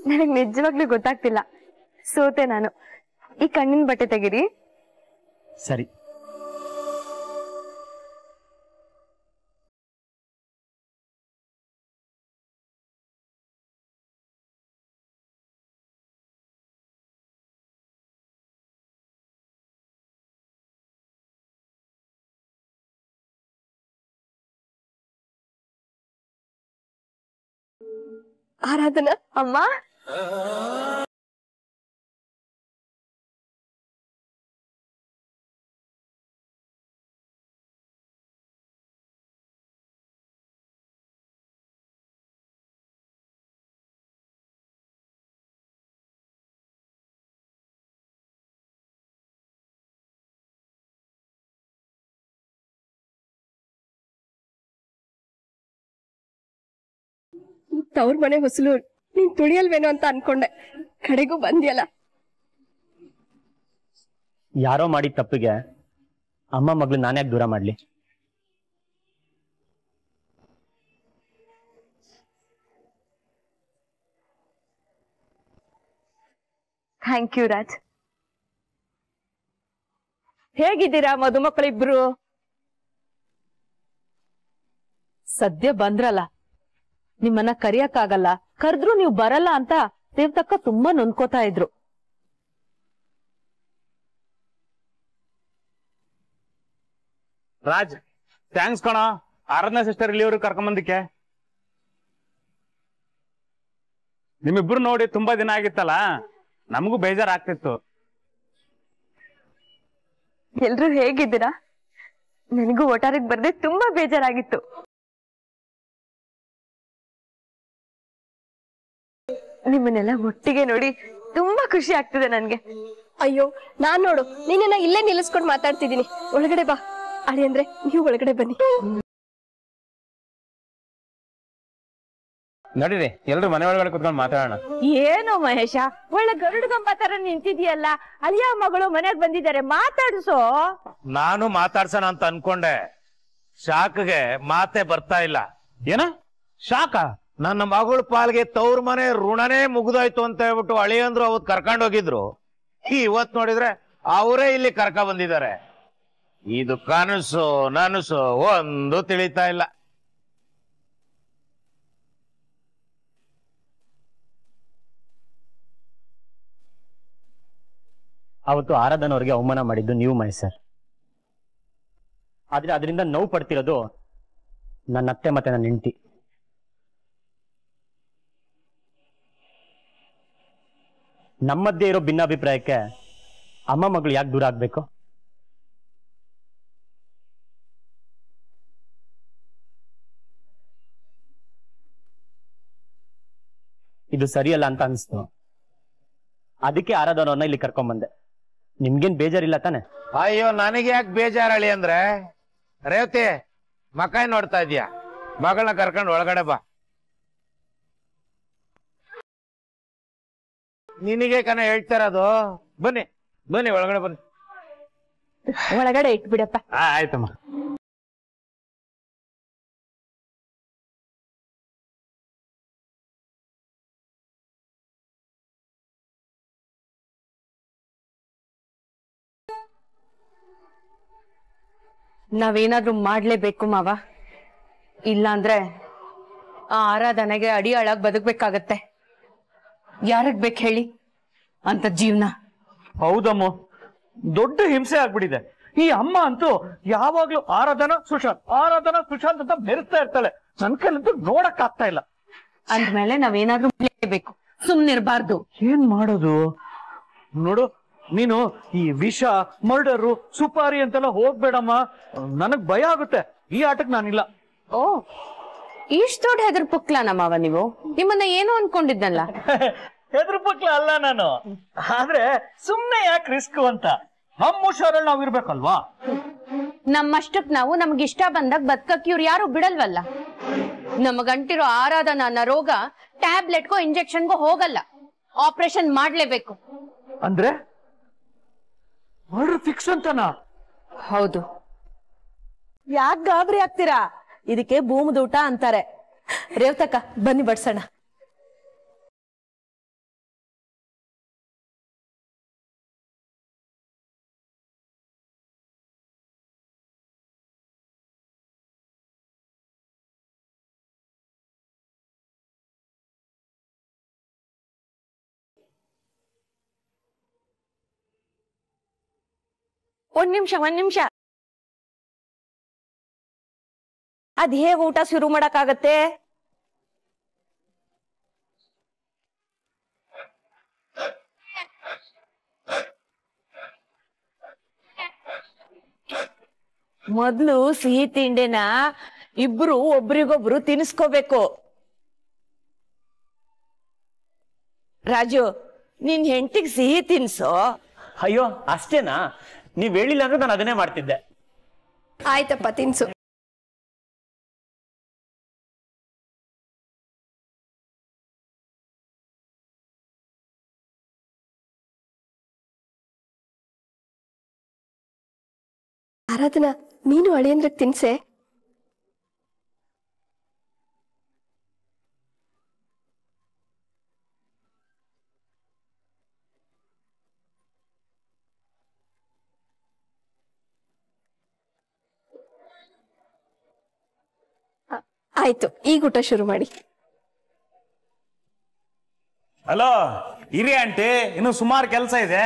ನನಗ್ ನಿಜವಾಗ್ಲೂ ಗೊತ್ತಾಗ್ತಿಲ್ಲ ಸೋತೆ ನಾನು ಈ ಕಣ್ಣಿನ ಬಟ್ಟೆ ತೆಗಿರಿ ಸರಿ ಆರಾಧನಾ ಅಮ್ಮ ತವ್ರ ಮನೆ ಹೊಸಲು ನೀನ್ ತುಳಿಯಲ್ವೇನೋ ಅಂತ ಅನ್ಕೊಂಡೆ ಕಡೆಗೂ ಬಂದ್ಯಲ್ಲ ಯಾರೋ ಮಾಡಿದ ತಪ್ಪಿಗೆ ಅಮ್ಮ ಮಗಳು ನಾನ್ಯಾಕೆ ದೂರ ಮಾಡ್ಲಿ ಥ್ಯಾಂಕ್ ಯು ರಾಜ್ ಹೇಗಿದ್ದೀರಾ ಮದುಮಕ್ಕಳಿಬ್ರು ಸದ್ಯ ಬಂದ್ರಲ್ಲ ನಿಮ್ಮನ್ನ ಕರಿಯಕ್ಕಾಗಲ್ಲ ಕರೆದ್ರು ನೀವು ಬರಲ್ಲ ಅಂತ ದೇವ್ತಕ್ಕ ತುಂಬಾ ನೊಂದ್ಕೋತಾ ಇದ್ರು ರಾಜ್ ಥ್ಯಾಂಕ್ಸ್ ಕಣ ಆರಾಧನಾ ಸಿಸ್ಟರ್ ಇಲ್ಲಿವ್ರು ಕರ್ಕೊಂಬಂದಿಕ್ಕೆ ನಿಮ್ಮಿಬ್ರು ನೋಡಿ ತುಂಬಾ ದಿನ ಆಗಿತ್ತಲ್ಲ ನಮಗೂ ಬೇಜಾರಾಗ್ತಿತ್ತು ಎಲ್ರು ಹೇಗಿದ್ದೀರಾ ನನಗೂ ಒಟಾರಕ್ ಬರ್ದೆ ತುಂಬಾ ಬೇಜಾರಾಗಿತ್ತು ನಿಮ್ಮನ್ನೆಲ್ಲ ಒಟ್ಟಿಗೆ ನೋಡಿ ತುಂಬಾ ಖುಷಿ ಆಗ್ತಿದೆ ನನ್ಗೆ ಅಯ್ಯೋ ನಾನ್ ನೋಡು ನಿನ್ನ ಇಲ್ಲೇ ನಿಲ್ಲಿಸ್ಕೊಂಡ್ ಮಾತಾಡ್ತಿದೀನಿ ಒಳಗಡೆ ಬಾ ಅಳಿ ಅಂದ್ರೆ ನೀವು ಒಳಗಡೆ ಬನ್ನಿ ನಡೀರಿ ಎಲ್ರು ಮನೆ ಒಳಗಡೆ ಕುತ್ಕೊಂಡು ಮಾತಾಡೋಣ ಏನು ಮಹೇಶ ಒಳ್ಳೆ ಗರುಡ್ಗಂಬ ತರ ನಿಂತಿದ್ಯಲ್ಲ ಅಳಿಯ ಮಗಳು ಮನೆಗ್ ಬಂದಿದ್ದಾರೆ ಮಾತಾಡ್ಸೋ ನಾನು ಮಾತಾಡ್ಸೋಣ ಅಂತ ಅನ್ಕೊಂಡೆ ಶಾಕ್ಗೆ ಮಾತೆ ಬರ್ತಾ ಇಲ್ಲ ಏನ ಶಾಕ ನನ್ನ ಮಗಳ ಪಾಲ್ಗೆ ತವ್ರ ಮನೆ ಋಣನೇ ಮುಗ್ದೋಯ್ತು ಅಂತ ಹೇಳ್ಬಿಟ್ಟು ಅಳಿಯಂದ್ರು ಅವತ್ ಕರ್ಕೊಂಡ್ ಹೋಗಿದ್ರು ಇವತ್ ನೋಡಿದ್ರೆ ಅವರೇ ಇಲ್ಲಿ ಕರ್ಕ ಬಂದಿದ್ದಾರೆ ಇದು ಕನಸು ನನಸು ಒಂದು ತಿಳಿತಾ ಇಲ್ಲ ಅವತ್ತು ಆರಾಧನ ಅವ್ರಿಗೆ ಅವಮಾನ ಮಾಡಿದ್ದು ನೀವು ಮಹೇಶ್ ಸರ್ ಆದ್ರೆ ಅದರಿಂದ ನೋವು ಪಡ್ತಿರೋದು ನನ್ನ ಅತ್ತೆ ಮತ್ತೆ ನನ್ನ ಹೆಂಡತಿ ನಮ್ಮದ್ದೇ ಇರೋ ಭಿನ್ನಾಭಿಪ್ರಾಯಕ್ಕೆ ಅಮ್ಮ ಮಗಳು ಯಾಕೆ ದೂರ ಆಗ್ಬೇಕು ಇದು ಸರಿಯಲ್ಲ ಅಂತ ಅನ್ಸ್ತು ಅದಕ್ಕೆ ಆರಾಧನವ್ರನ್ನ ಇಲ್ಲಿ ಕರ್ಕೊಂಡ್ ಬಂದೆ ನಿಮ್ಗೇನ್ ಬೇಜಾರಿಲ್ಲ ತಾನೆ ಅಯ್ಯೋ ನನಗೆ ಯಾಕೆ ಬೇಜಾರಳಿ ಅಂದ್ರೆ ರೇವತಿ ಮಕಾಯಿ ನೋಡ್ತಾ ಇದೀಯ ಮಗಳನ್ನ ಕರ್ಕೊಂಡು ಒಳಗಡೆ ಬಾ ನಿನಗೆ ಕನ ಹೇಳ್ತಾ ಇರೋದು ಬನ್ನಿ ಬನ್ನಿ ಒಳಗಡೆ ಬನ್ನಿ ಒಳಗಡೆ ಇಟ್ಬಿಡಪ್ಪ ಆ, ಆಯ್ತಮ್ಮ ನಾವೇನಾದ್ರೂ ಮಾಡ್ಲೇಬೇಕು ಮಾವ ಇಲ್ಲಾಂದ್ರೆ ಆ ಆರಾಧನೆಗೆ ಅಡಿ ಅಳಾಗ್ ಬದುಕ್ಬೇಕಾಗತ್ತೆ ಯಾರಿಗ್ ಬೇಕು ಹೇಳಿ ಅಂತ ಜೀವನ ಹೌದಮ್ಮ ದೊಡ್ಡ ಹಿಂಸೆ ಆಗ್ಬಿಟ್ಟಿದೆ ಈ ಅಮ್ಮ ಅಂತೂ ಯಾವಾಗ್ಲೂ ಆರಾಧನಾ ಸುಶಾಂತ್ ಆರಾಧನಾ ಸುಶಾಂತ್ ಅಂತ ಬೆರೆಸ್ತಾ ಇರ್ತಾಳೆ ನನ್ ಕೈಲಂತೂ ನೋಡಕ್ ಆಗ್ತಾ ಇಲ್ಲ ಅಂದ್ಮೇಲೆ ನಾವೇನಾದ್ರೂ ಮಾಡ್ಲೇಬೇಕು ಸುಮ್ನಿರ್ಬಾರ್ದು ಏನ್ ಮಾಡೋದು ನೋಡು ನೀನು ಈ ವಿಷ ಮರ್ಡರು ಸುಪಾರಿ ಅಂತೆಲ್ಲ ಹೋಗ್ಬೇಡಮ್ಮ ನನಗ್ ಭಯ ಆಗುತ್ತೆ ಈ ಆಟಕ್ ನಾನಿಲ್ಲ ಓ ಇಷ್ಟ ದೊಡ್ಡ ಹೆದರ್ ಪುಕ್ಲಾನ ಮಾವ ನೀವು ನಿಮ್ಮನ್ನ ಏನು ಅನ್ಕೊಂಡಿದ್ನಲ್ಲ ಹೆದ್ರ ಪಕ್ಲ ಅಲ್ಲ ನಾನು ಆದ್ರೆ ಸುಮ್ನೆ ಯಾಕೆ ರಿಸ್ಕ್ ಅಂತ ನಮ್ಮ ಹುಷಾರಲ್ಲಿ ನಾವ್ ಇರ್ಬೇಕಲ್ವಾ ನಮ್ಮಷ್ಟಕ್ ನಾವು ನಮ್ಗೆ ಇಷ್ಟ ಬಂದಾಗ ಬದುಕಕ್ ಇವ್ರು ಯಾರು ಬಿಡಲ್ವಲ್ಲ ನಮಗಂಟಿರೋ ಆರಾಧನ ಅನ್ನೋ ರೋಗ ಟ್ಯಾಬ್ಲೆಟ್ಗೋ ಇಂಜೆಕ್ಷನ್ಗೋ ಹೋಗಲ್ಲ ಆಪರೇಷನ್ ಮಾಡ್ಲೇಬೇಕು ಅಂದ್ರೆ ಮರ್ಡರ್ ಫಿಕ್ಸ್ ಅಂತನಾ ಹೌದು ಯಾಕೆ ಗಾಬರಿ ಆಗ್ತೀರಾ ಇದಕ್ಕೆ ಭೂಮದೂಟ ಅಂತಾರೆ ರೇವತಕ್ಕ ಬನ್ನಿ ಬಡ್ಸೋಣ ಒಂದ್ ನಿಮಿಷ ಒಂದ್ ನಿಮಿಷ ಅದ್ ಹೇಗ್ ಊಟ ಶುರು ಮಾಡಕ್ಕಾಗತ್ತೆ ಮೊದ್ಲು ಸಿಹಿ ತಿಂಡಿನ ಇಬ್ರು ಒಬ್ರಿಗೊಬ್ರು ತಿನ್ಸ್ಕೋಬೇಕು ರಾಜು ನಿನ್ ಹೆಂಡತಿಗ್ ಸಿಹಿ ತಿನ್ಸೋ ಅಯ್ಯೋ ಅಷ್ಟೇನಾ ನೀವ್ ಹೇಳಿಲ್ಲ ಅಂದ್ರೆ ನಾನು ಅದನ್ನೇ ಮಾಡ್ತಿದ್ದೆ ಆಯ್ತಪ್ಪ ತಿನ್ಸು ಆರಾಧನಾ ನೀನು ಅಳಿಯಂದ್ರಗ್ ತಿನ್ಸೆ ಆ- ಆಯ್ತು ಈಗ ಊಟ ಶುರು ಮಾಡಿ ಹಲೋ ಇರಿ ಆಂಟಿ ಇನ್ನು ಸುಮಾರು ಕೆಲಸ ಇದೆ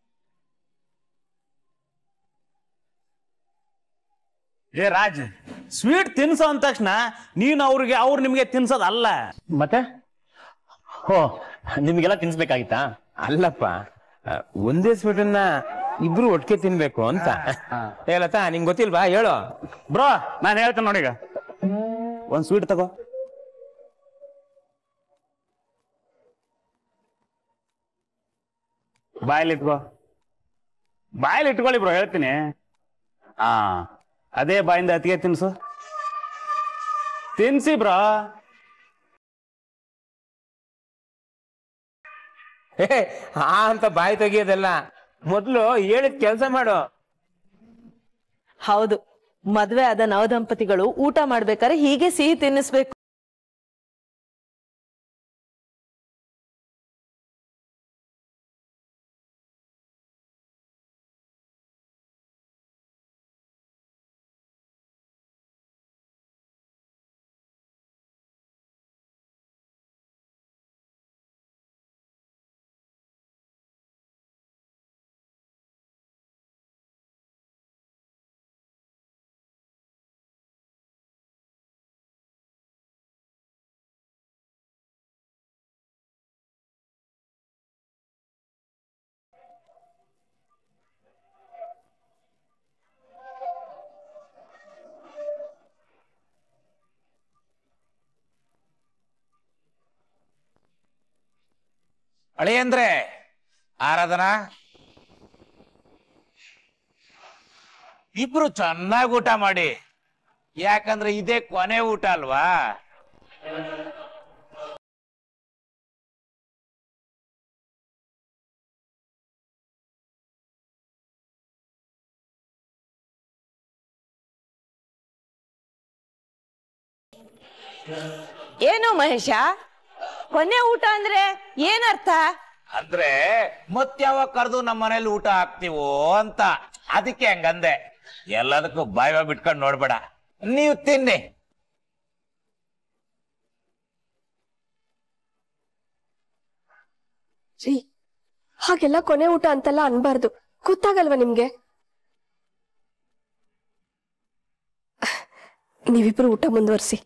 ಏ ರಾಜ್ ಸ್ವೀಟ್ ತಿನ್ಸೋ ಅಂದ ತಕ್ಷಣ ನೀನು ಅವ್ರಿಗೆ ಅವ್ರು ನಿಮ್ಗೆ ತಿನ್ಸೋದ್ ಅಲ್ಲ ಮತ್ತೆ ಹೋ ನಿಮ್ಗೆಲ್ಲ ತಿನ್ಸ್ಬೇಕಾಗಿತ್ತಾ ಅಲ್ಲಪ್ಪ ಆ, ಒಂದೇ ಸ್ವೀಟನ್ನ ಇಬ್ರು ಒಟ್ಟಿಗೆ ತಿನ್ಬೇಕು ಅಂತ ಹೇಳತ್ತಾ ನಿಂಗ್ ಗೊತ್ತಿಲ್ವಾ ಹೇಳು ಬ್ರೋ ನಾನು ಹೇಳ್ತೇನೆ ನೋಡೀಗ ಒಂದ್ ಸ್ವೀಟ್ ತಗೋ ಬಾಯಲ್ಲಿ ಇಟ್ಕೋ ಬಾಯಲ್ಲಿ ಇಟ್ಕೊಳ್ಳಿ ಬ್ರೋ ಹೇಳ್ತೀನಿ ಹಾ ಅದೇ ಬಾಯಿಂದ ಅತಿಗೆ ತಿನ್ಸು ತಿನ್ಸಿ ಬ್ರೋ ಹೇ ಆ ಅಂತ ಬಾಯಿ ತೆಗಿಯೋದಲ್ಲ ಮೊದ್ಲು ಹೇಳಿದ ಕೆಲಸ ಮಾಡು ಹೌದು ಮದ್ವೆ ಆದ ನವದಂಪತಿಗಳು ಊಟ ಮಾಡ್ಬೇಕಾದ್ರೆ ಹೀಗೆ ಸಿಹಿ ತಿನ್ನಿಸ್ಬೇಕು ಅಳಿಯಂದ್ರೆ ಆರಾಧನಾ ಇಬ್ರು ಚೆನ್ನಾಗಿ ಊಟ ಮಾಡಿ ಯಾಕಂದ್ರೆ ಇದೇ ಕೊನೆ ಊಟ ಅಲ್ವಾ ಏನು ಮಹೇಶ ಕೊನೆ ಊಟ ಅಂದ್ರೆ ಏನರ್ಥ ಅಂದ್ರೆ ಮತ್ಯಾವಾಗ ಕರೆದು ನಮ್ಮ ಮನೇಲಿ ಊಟ ಹಾಕ್ತಿವೋ ಅಂತ ಅದಕ್ಕೆ ಹಂಗಂದೆ ಎಲ್ಲದಕ್ಕೂ ಬಾಯ್ ಬಾಯ್ ಬಿಟ್ಕೊಂಡು ನೋಡ್ಬೇಡ ನೀವು ತಿನ್ನಿ ರೀ ಹಾಗೆಲ್ಲ ಕೊನೆ ಊಟ ಅಂತೆಲ್ಲ ಅನ್ಬಾರ್ದು ಗೊತ್ತಾಗಲ್ವಾ ನಿಮ್ಗೆ ನೀವಿಬ್ರು ಊಟ ಮುಂದುವರ್ಸಿ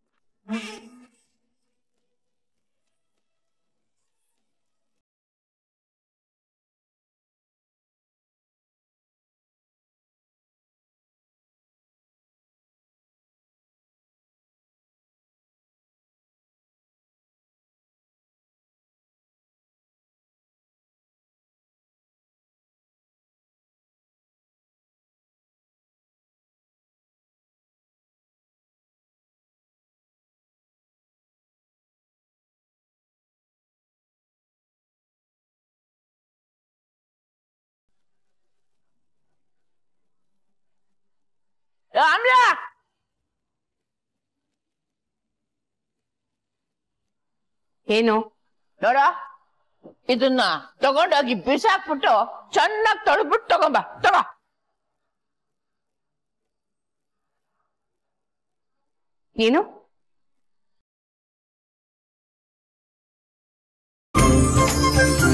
ಆಮ್ಲ ಏನು ನೋಡ ಇದನ್ನ ತಗೊಂಡೋಗಿ ಬಿಸಾಕ್ಬಿಟ್ಟು ಚೆನ್ನಾಗಿ ತೊಳ್ಬಿಟ್ಟು ತಗೊಂಬ ತಗೋ ಏನು ಆ